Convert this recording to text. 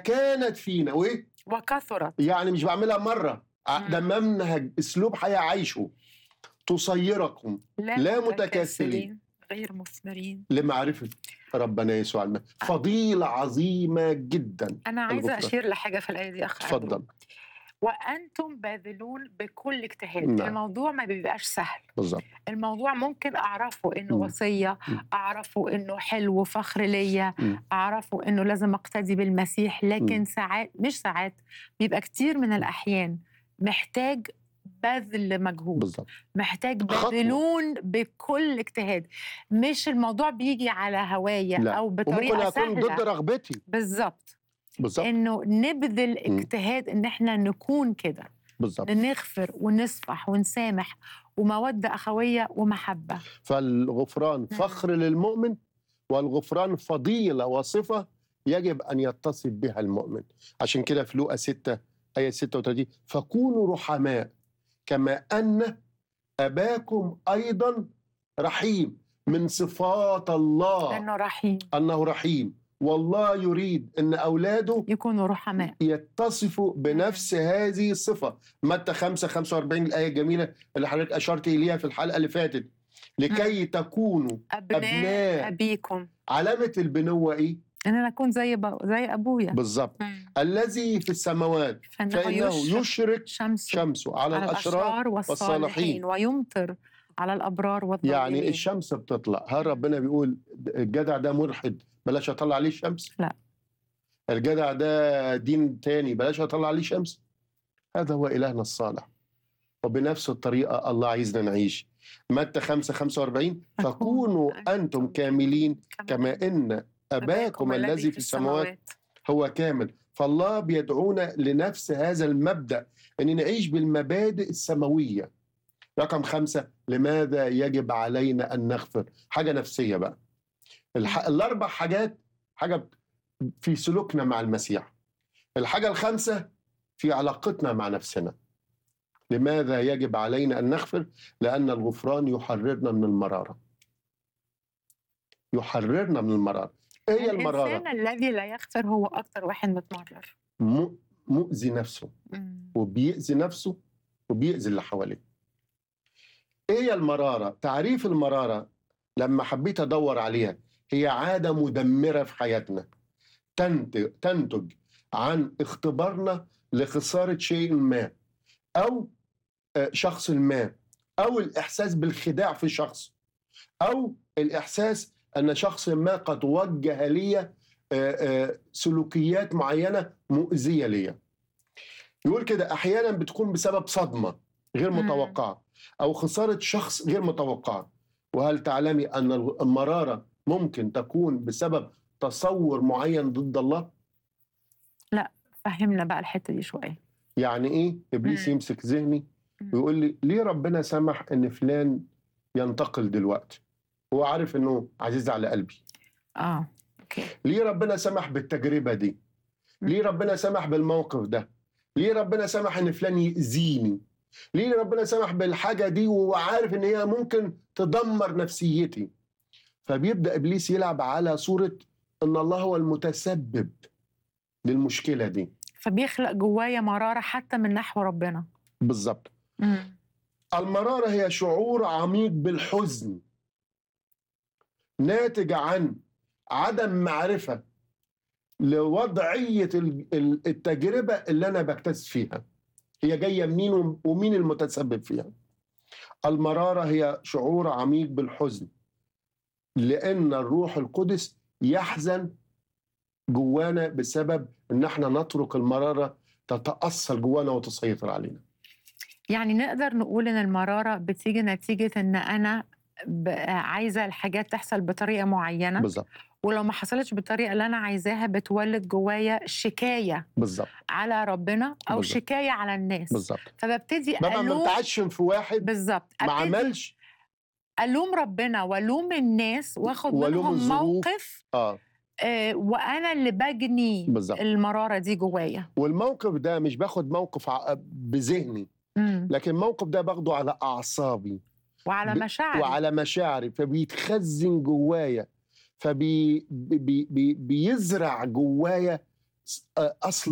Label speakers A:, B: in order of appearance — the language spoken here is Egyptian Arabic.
A: فكانت فينا وايه
B: وكثرت
A: يعني مش بعملها مره ع-
B: مم.
A: ده منهج اسلوب حياه عايشه تصيركم لا متكاسلين.
B: غير مثمرين
A: لمعرفه ربنا يسوع المسيح فضيله عظيمه جدا
B: انا عايزه
A: الغفران.
B: اشير لحاجه في الايه دي اخ عبدو.
A: اتفضل
B: وانتم باذلون بكل اجتهاد
A: نعم.
B: الموضوع ما بيبقاش سهل
A: بالظبط
B: الموضوع ممكن اعرفه انه
A: مم.
B: وصيه
A: مم.
B: اعرفه انه حلو وفخر ليا
A: مم.
B: اعرفه انه لازم اقتدي بالمسيح لكن
A: مم.
B: ساعات مش ساعات بيبقى كتير من الاحيان محتاج بذل مجهود
A: بالظبط
B: محتاج
A: خطوة.
B: بذلون بكل اجتهاد مش الموضوع بيجي على هوايه
A: لا.
B: او
A: وممكن
B: بطريقه
A: اكون ضد
B: سهله
A: رغبتي
B: بالظبط
A: بالظبط
B: انه نبذل
A: مم.
B: اجتهاد ان احنا نكون كده
A: بالظبط
B: نغفر ونصفح ونسامح وموده اخويه ومحبه
A: فالغفران فخر للمؤمن والغفران فضيلة وصفة يجب أن يتصف بها المؤمن عشان كده في لوقا 6 آية 36 فكونوا رحماء كما أن أباكم أيضا رحيم من صفات الله
B: لانه رحيم
A: أنه رحيم والله يريد أن أولاده
B: يكونوا رحماء
A: يتصفوا بنفس هذه الصفة متى 5 45 الآية الجميلة اللي حضرتك أشرت إليها في الحلقة اللي فاتت لكي تكونوا
B: ابناء,
A: أبناء.
B: ابيكم
A: علامة البنوة إيه؟
B: ان انا اكون زي ب... زي ابويا
A: بالظبط
B: مم.
A: الذي في السماوات
B: فانه
A: فإنه
B: يشرق
A: يشرق
B: شمسه
A: شمسه على,
B: على
A: الأشرار
B: الاشرار
A: والصالحين.
B: والصالحين ويمطر على الابرار والظالمين
A: يعني الشمس بتطلع هل ربنا بيقول الجدع ده ملحد بلاش أطلع عليه الشمس؟
B: لا.
A: الجدع ده دين تاني بلاش أطلع عليه شمس؟ هذا هو إلهنا الصالح وبنفس الطريقة الله عايزنا نعيش متى 5 45 فكونوا أنتم كاملين كما إن أباكم الذي في السماوات هو كامل فالله بيدعونا لنفس هذا المبدأ أن نعيش بالمبادئ السماوية رقم خمسة لماذا يجب علينا أن نغفر حاجة نفسية بقى الح... الأربع حاجات حاجة في سلوكنا مع المسيح الحاجة الخامسة في علاقتنا مع نفسنا لماذا يجب علينا أن نغفر لأن الغفران يحررنا من المرارة يحررنا من المرارة إيه هي المرارة؟
B: الانسان الذي لا يغفر هو اكتر واحد متمرر
A: م... مؤذي نفسه
B: مم.
A: وبيأذي نفسه وبيأذي اللي حواليه. ايه هي المرارة؟ تعريف المرارة لما حبيت ادور عليها هي عادة مدمرة في حياتنا تنتج تنتج عن اختبارنا لخسارة شيء ما او آه، شخص ما او الاحساس بالخداع في شخص او الاحساس ان شخص ما قد وجه لي آه، آه، سلوكيات معينة مؤذية ليا. يقول كده احيانا بتكون بسبب صدمه غير
B: مم.
A: متوقعه او خساره شخص غير متوقع وهل تعلمي ان المراره ممكن تكون بسبب تصور معين ضد الله
B: فهمنا بقى الحته دي شويه
A: يعني ايه ابليس
B: مم.
A: يمسك ذهني
B: مم.
A: ويقول لي ليه ربنا سمح ان فلان ينتقل دلوقتي هو عارف انه عزيز على قلبي
B: اه اوكي
A: ليه ربنا سمح بالتجربه دي ليه ربنا سمح بالموقف ده ليه ربنا سمح ان فلان يأذيني ليه ربنا سمح بالحاجه دي وهو عارف ان هي ممكن تدمر نفسيتي فبيبدا ابليس يلعب على صوره ان الله هو المتسبب للمشكله دي
B: فبيخلق جوايا مراره حتى من نحو ربنا
A: بالظبط
B: مم.
A: المراره هي شعور عميق بالحزن ناتج عن عدم معرفه لوضعيه ال- ال- التجربه اللي انا بكتسب فيها هي جايه منين وم- ومين المتسبب فيها المراره هي شعور عميق بالحزن لان الروح القدس يحزن جوانا بسبب ان احنا نترك المراره تتاصل جوانا وتسيطر علينا
B: يعني نقدر نقول ان المراره بتيجي نتيجه ان انا ب- عايزه الحاجات تحصل بطريقه معينه
A: بالظبط
B: ولو ما حصلتش بالطريقه اللي انا عايزاها بتولد جوايا شكايه
A: بالظبط
B: على ربنا او
A: بالظبط.
B: شكايه علعلى الناس
A: بالظبط
B: فببتدي
A: ببقى
B: الوم
A: متعشم في واحد
B: بالظبط
A: ما
B: أبتدي
A: عملش
B: الوم ربنا والوم الناس واخد
A: والوم
B: منهم
A: الظروف.
B: موقف
A: اه
B: آه وانا اللي بجني
A: بالظبط.
B: المراره دي جوايا
A: والموقف ده مش باخد موقف ع- بذهني
B: مم.
A: لكن الموقف ده باخده على اعصابي
B: وعلى
A: ب-
B: مشاعري
A: وعلى مشاعري فبيتخزن جوايا فبي بي بي بيزرع جوايا أصل